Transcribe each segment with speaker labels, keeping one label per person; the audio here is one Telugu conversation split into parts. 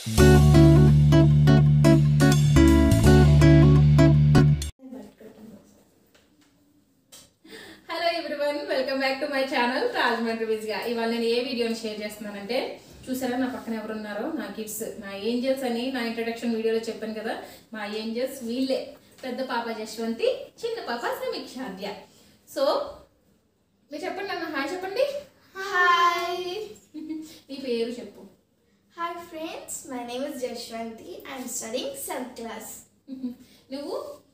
Speaker 1: Hello everyone welcome back to my channel Rajahmundry విజ్గా ఇవాళ నేను ఏ వీడియోని షేర్ చేస్తున్నానంటే చూసారా నా పక్కన ఎవరున్నారో నా కిడ్స్ నా ఏంజల్స్ అని నా ఇంట్రడక్షన్ వీడియోలో చెప్పాను కదా మా ఏంజల్స్ వీళ్ళే పెద్ద పాప జశ్వంతి చిన్న పాప సమీక్షాద్య సో మీరు చెప్పండి అన్న హాయ్ చెప్పండి
Speaker 2: Hi.
Speaker 1: నీ పేరు చెప్పు
Speaker 2: Hi friends, my name is Jashwanti. I am studying 7th class.
Speaker 1: నువ్వు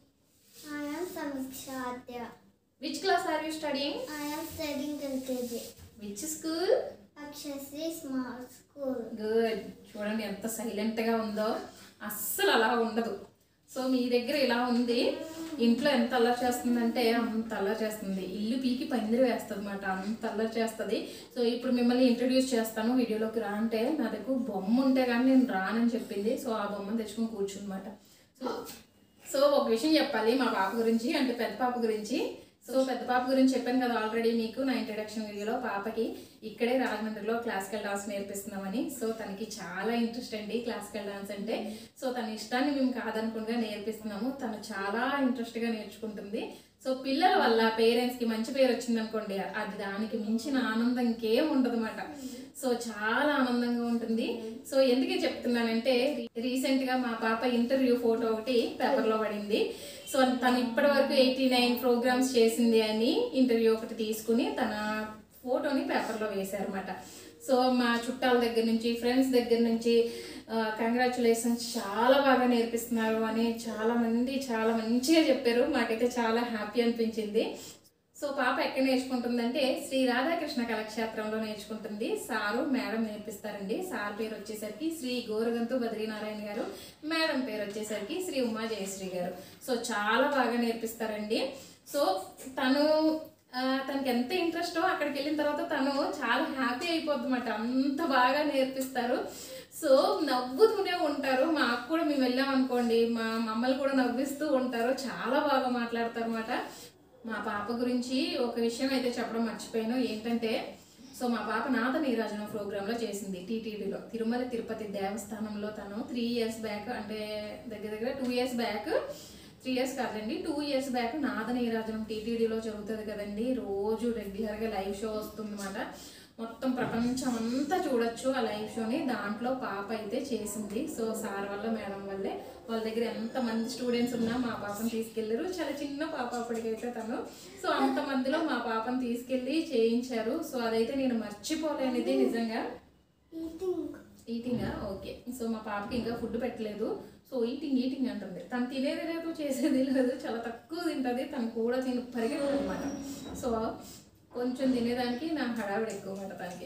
Speaker 3: I am Samiksha Adya.
Speaker 1: Which class are you studying
Speaker 3: I am studying LKG.
Speaker 1: Which school
Speaker 3: Akshasri Small School.
Speaker 1: Good చూడండి ఎంత సైలెంట్ గా ఉందో అస్సలు అలా ఉండదు సో మీ దగ్గర ఇలా ఉంది ఇంట్లో ఎంత అల్లరి చేస్తుందంటే అంత అల్లరి చేస్తుంది ఇల్లు పీకి పందిరి వేస్తుంది అనమాట అంత అల్లరి చేస్తుంది సో ఇప్పుడు మిమ్మల్ని ఇంట్రడ్యూస్ చేస్తాను వీడియోలోకి రా అంటే నా దగ్గర బొమ్మ ఉంటే కానీ నేను రానని చెప్పింది సో ఆ బొమ్మను తెచ్చుకొని కూర్చున్నమాట సో సో ఒక విషయం చెప్పాలి మా పాప గురించి అంటే పెద్ద పాప గురించి సో పెద్ద పాప గురించి చెప్పాను కదా ఆల్రెడీ మీకు నా ఇంట్రడక్షన్ వీడియోలో పాపకి ఇక్కడే రాజమండ్రిలో క్లాసికల్ డాన్స్ నేర్పిస్తున్నామని సో తనకి చాలా ఇంట్రెస్ట్ అండి క్లాసికల్ డాన్స్ అంటే సో తన ఇష్టాన్ని మేము కాదనకుండా నేర్పిస్తున్నాము తను చాలా ఇంట్రెస్ట్గా నేర్చుకుంటుంది సో పిల్లల వల్ల పేరెంట్స్కి మంచి పేరు వచ్చిందనుకోండి అది దానికి మించిన ఆనందం ఇంకేం ఉండదు సో చాలా ఆనందంగా ఉంటుంది సో ఎందుకే చెప్తున్నానంటే రీసెంట్ గా మా పాప ఇంటర్వ్యూ ఫోటో ఒకటి పేపర్ లో పడింది సో తను ఇప్పటి వరకు ఎయిటీ నైన్ ప్రోగ్రామ్స్ చేసింది అని ఇంటర్వ్యూ ఒకటి తీసుకుని తన ఫోటోని పేపర్లో వేశారన్నమాట సో మా చుట్టాల దగ్గర నుంచి ఫ్రెండ్స్ దగ్గర నుంచి కంగ్రాచులేషన్స్ చాలా బాగా నేర్పిస్తున్నారు అని చాలా మంది చాలా మంచిగా చెప్పారు మాకైతే చాలా హ్యాపీ అనిపించింది సో పాప ఎక్కడ నేర్చుకుంటుందంటే శ్రీ రాధాకృష్ణ కళాక్షేత్రంలో నేర్చుకుంటుంది సారు మేడం నేర్పిస్తారండి సార్ పేరు వచ్చేసరికి శ్రీ గోరగంతు బద్రీనారాయణ గారు మేడం పేరు వచ్చేసరికి శ్రీ ఉమా జయశ్రీ గారు సో చాలా బాగా నేర్పిస్తారండి సో తను ఆ, తనకి ఎంత ఇంట్రెస్టో అక్కడికి వెళ్ళిన తర్వాత తను చాలా హ్యాపీ అయిపోద్దన్నమాట అంత బాగా నేర్పిస్తారు సో నవ్వుతూనే ఉంటారు మాకు కూడా మేము వెళ్ళాం అనుకోండి మా మమ్మల్ని కూడా నవ్విస్తూ ఉంటారు చాలా బాగా మాట్లాడతారు అనమాట మా పాప గురించి ఒక విషయం అయితే చెప్పడం మర్చిపోయాను ఏంటంటే సో మా పాప నాద నీరాజనం ప్రోగ్రాంలో చేసింది టీటీడీలో తిరుమల తిరుపతి దేవస్థానంలో తను త్రీ ఇయర్స్ బ్యాక్ అంటే దగ్గర దగ్గర two years back three years కాదండి two years back Nada Neerajanam టీటీడీలో జరుగుతుంది కదండి రోజు రెగ్యులర్గా లైవ్ షో వస్తుందన్నమాట మొత్తం ప్రపంచం అంతా చూడొచ్చు ఆ లైవ్ షోని దాంట్లో పాప అయితే చేసింది సో సార్ వల్ల మేడం వల్లే వాళ్ళ దగ్గర ఎంత మంది స్టూడెంట్స్ ఉన్నా మా పాపను తీసుకెళ్లారు చాలా చిన్న పాప అప్పటికైతే తను సో అంత మందిలో మా పాపను తీసుకెళ్ళి చేయించారు సో అదైతే నేను మర్చిపోలేనిది నిజంగా
Speaker 3: Eating.
Speaker 1: ఈటింగా ఓకే సో మా పాపకి ఇంకా ఫుడ్ పెట్టలేదు సో ఈటింగ్ ఈటింగ్ అంటుంది తను తినేది లేదు చేసేది లేదు చాలా తక్కువ తింటుంది తను కూడా తిని పరిగెత్తదు అనమాట సో కొంచెం తినేదానికి నా హడావిడి ఎక్కువ అనమాట తనకి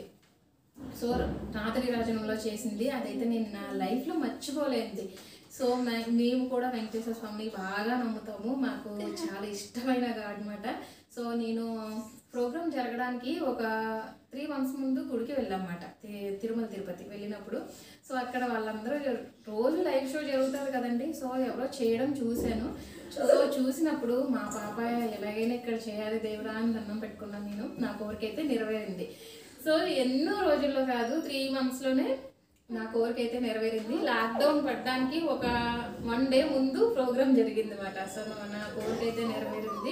Speaker 1: సో రాత్రి రాజనంలో చేసింది అదైతే నేను నా లైఫ్లో మర్చిపోలేనిది సో మే- మేము కూడా వెంకటేశ్వర స్వామిని బాగా నమ్ముతాము మాకు చాలా ఇష్టమైన అనమాట సో నేను ప్రోగ్రామ్ జరగడానికి ఒక త్రీ మంత్స్ ముందు గుడికి వెళ్ళామన్నమాట తి- తిరుమల తిరుపతి వెళ్ళినప్పుడు సో అక్కడ వాళ్ళందరూ రోజు లైవ్ షో జరుగుతుంది కదండి సో ఎవరో చేయడం చూశాను సో చూసినప్పుడు మా పాప ఎలాగైనా ఇక్కడ చేయాలి దేవుడా అని దండం పెట్టుకున్నాను నేను నా కోరికైతే నెరవేరింది సో ఎన్నో రోజుల్లో కాదు త్రీ మంత్స్లోనే నా కోరిక అయితే నెరవేరింది లాక్డౌన్ పడడానికి ఒక వన్ డే ముందు ప్రోగ్రామ్ జరిగింది అనమాట సో నా కోరిక అయితే నెరవేరింది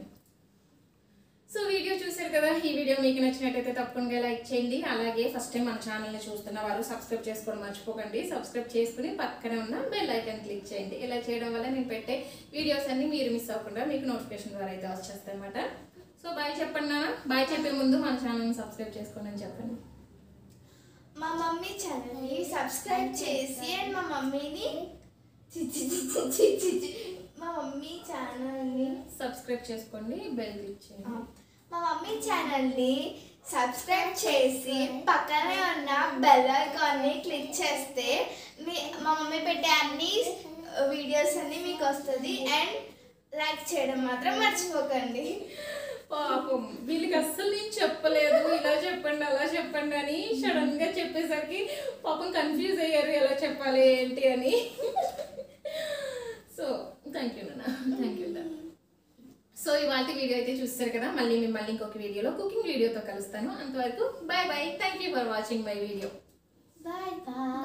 Speaker 1: సో వీడియో చూశారు కదా ఈ వీడియో మీకు నచ్చినట్టయితే తప్పకుండా లైక్ చేయండి అలాగే ఫస్ట్ టైం మన ఛానల్ని చూస్తున్న వారు సబ్స్క్రైబ్ చేసుకోవడం మర్చిపోకండి సబ్స్క్రైబ్ చేసుకుని పక్కనే ఉన్న బెల్ ఐకాన్ క్లిక్ చేయండి ఇలా చేయడం వల్ల నేను పెట్టే వీడియోస్ అన్ని మీరు మిస్ అవ్వకుండా మీకు నోటిఫికేషన్ ద్వారా అయితే వచ్చేస్తాయి అనమాట సో బాయ్ చెప్పండి నాన్న బాయ్ చెప్పే ముందు మన ఛానల్ని సబ్స్క్రైబ్ చేసుకోండి అని చెప్పండి
Speaker 2: మా మమ్మీ ఛానల్ని సబ్స్క్రైబ్ చేసి అండ్ మా మమ్మీని చి, చి, చి, చి, చి, చి, చి. మా మమ్మీ ఛానల్ని
Speaker 1: సబ్స్క్రైబ్ చేసుకోండి బెల్ క్లిక్ చేయండి
Speaker 2: మా మమ్మీ ఛానల్ని సబ్స్క్రైబ్ చేసి పక్కనే ఉన్న బెల్ ఐకాన్ని క్లిక్ చేస్తే మీ మా మమ్మీ పెట్టే అన్ని వీడియోస్ అన్ని మీకు వస్తుంది అండ్ లైక్ చేయడం మాత్రం మర్చిపోకండి
Speaker 1: పాపం వీళ్ళకి అస్సలు నేను చెప్పలేదు ఇలా చెప్పండి అలా చెప్పండి అని సడన్ గా చెప్పేసరికి పాపం కన్ఫ్యూజ్ అయ్యారు ఎలా చెప్పాలి ఏంటి అని సో థ్యాంక్ యూ నాన్న థ్యాంక్ యూ సో ఇవాళ వీడియో అయితే చూస్తారు కదా మళ్ళీ మిమ్మల్ని ఇంకొక వీడియోలో కుకింగ్ వీడియోతో కలుస్తాను అంతవరకు bye bye thank you for watching my video
Speaker 3: Bye bye.